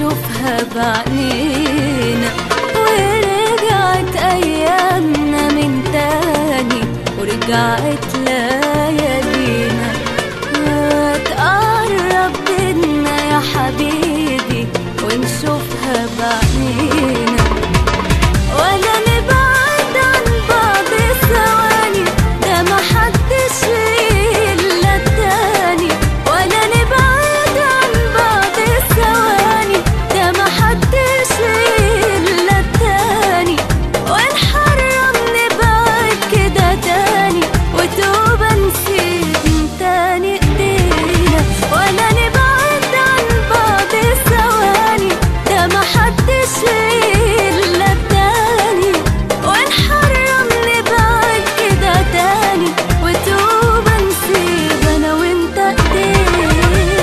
ونشوفها بعنينا ورجعت أيامنا من تاني ورجعت ليالينا تقرب بينا يا حبيبي ونشوفها بعنينا ولا نبعد عن بعض ثواني ده محدش ليه إلا التاني ولا نبعد عن بعض ثواني ده محدش ليه إلا التاني ونحرم نبعد كده تاني وتوبة نسيب تاني ايدينا ولا نبعد عن بعض ثواني ده محدش ليه إلا التاني ونحرم نبعد كده تاني وتوبة نسيب أنا وأنت ايدينا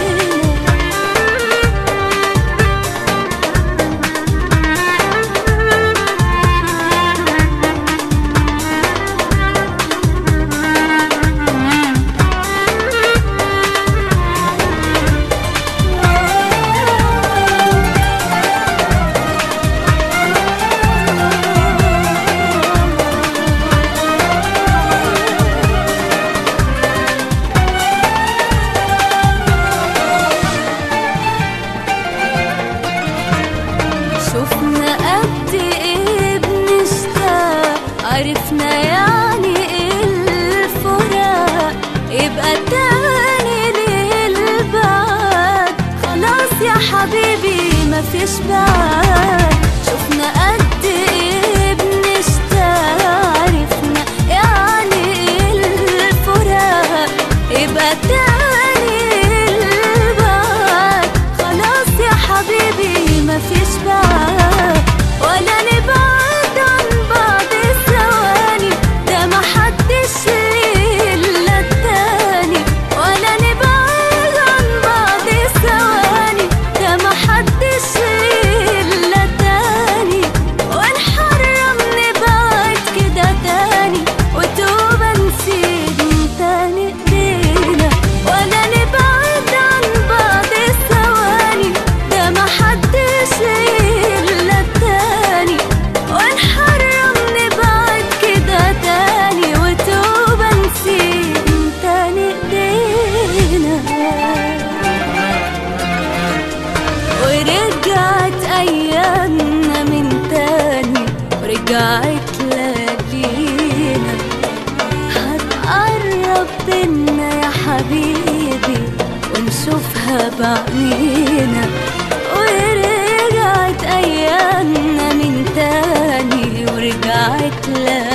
شفنا قد ايه بنشتاق عرفنا يعني ايه الفراق يبقى تاني للبعد خلاص يا حبيبي مفيش بعد شفنا قد ايه بنشتاق عرفنا يعني ايه الفراق يبقى تاني للبعد خلاص يا حبيبي مفيش بعد ولا نبعد عن بعض ثواني ده محدش ليه إلا التاني ولا نبعد عن بعض ثواني ده محدش ليه إلا التاني ونحرم نبعد كده تاني وتوبة نسيب تاني ايدينا ولا نبعد عن بعض ثواني ده محدش ليه إلا التاني ونحرم نبعد كده تاني وتوبة نسيب تاني ايدينا ورجعت أيامنا من تاني ورجعت ليالينا هتقرب بينا يا حبيبي ونشوفها بعنينا ورجعت أيامنا من تاني ورجعت ليالينا